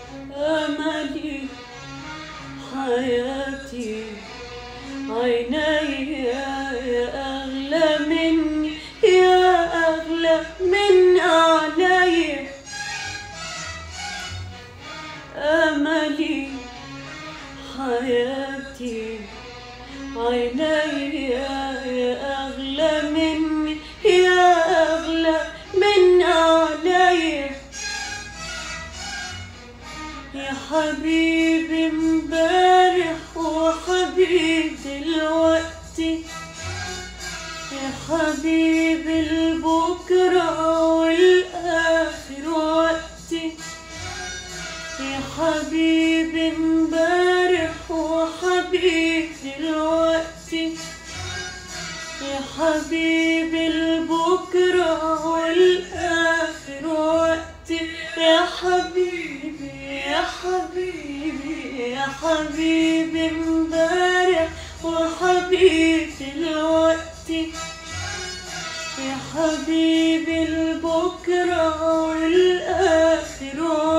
أملي حياتي عيني يا أغلى مني يا أغلى من علي أملي حياتي عيني يا أغلى مني يا أغلى من علي يا حبيبي امبارح وحبيبي دلوقتي يا حبيبي البكرة والآخر وقتي يا حبيبي امبارح وحبيبي دلوقتي يا حبيبي البكرة والآخر وقتي يا حبيبي يا حبيبي يا حبيبي امبارح وحبيبي دلوقتي يا حبيبي البكرة والآخر